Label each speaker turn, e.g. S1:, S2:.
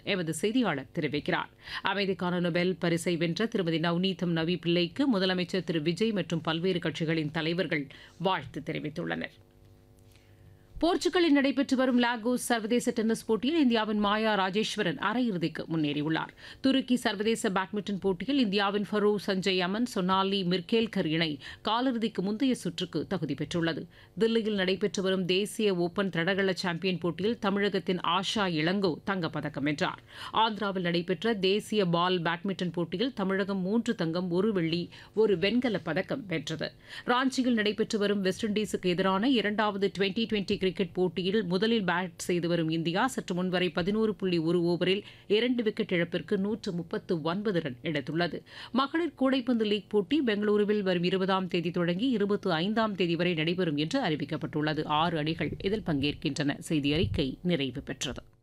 S1: எமது செய்தியாளர் தெரிவிக்கிறார் அமைதிக்கான நொபேல் பரிசை வென்ற திருமதி நவ்நீதம் நவி பிள்ளைக்கு முதலமைச்சர் திரு விஜய் மற்றும் பல்வேறு கட்சிகளின் தலைவர்கள் வாழ்த்து தெரிவித்துள்ளனர் போர்ச்சுகலில் நடைபெற்று வரும் லாகோஸ் சர்வதேச டென்னிஸ் போட்டியில் இந்தியாவின் மாயா ராஜேஸ்வரன் அரையிறுதிக்கு முன்னேறியுள்ளார் துருக்கி சர்வதேச பேட்மிண்டன் போட்டியில் இந்தியாவின் ஃபரோ சஞ்சய் அமன் சொனாலி மிர்கேல்கர் இணை காலிறுதிக்கு முந்தைய சுற்றுக்கு தகுதி பெற்றுள்ளது தில்லியில் நடைபெற்று வரும் தேசிய ஓபன் தடகள சாம்பியன் போட்டியில் தமிழகத்தின் ஆஷா இளங்கோ தங்கப்பதக்கம் வென்றார் ஆந்திராவில் நடைபெற்ற தேசிய பால் பேட்மிண்டன் போட்டியில் தமிழகம் மூன்று தங்கம் ஒரு வெள்ளி ஒரு வெண்கலப் பதக்கம் வென்றது ராஞ்சியில் நடைபெற்று வரும் வெஸ்ட் இண்டீஸுக்கு எதிரான இரண்டாவது டுவெண்டி டுவெண்டி கிரிக்கெட் போட்டியில் முதலில் பேட் செய்து வரும் இந்தியா சற்று முன்வரை பதினோரு புள்ளி ஒரு ஓவரில் இரண்டு விக்கெட் இழப்பிற்கு நூற்று முப்பத்து ஒன்பது ரன் எடுத்துள்ளது மகளிர் கூடைப்பந்து லீக் போட்டி பெங்களூருவில் வரும் இருபதாம் தேதி தொடங்கி இருபத்தி ஐந்தாம் தேதி வரை நடைபெறும் என்று அறிவிக்கப்பட்டுள்ளது ஆறு அணிகள் இதில் பங்கேற்கின்றன செய்தி அறிக்கை நிறைவு பெற்றது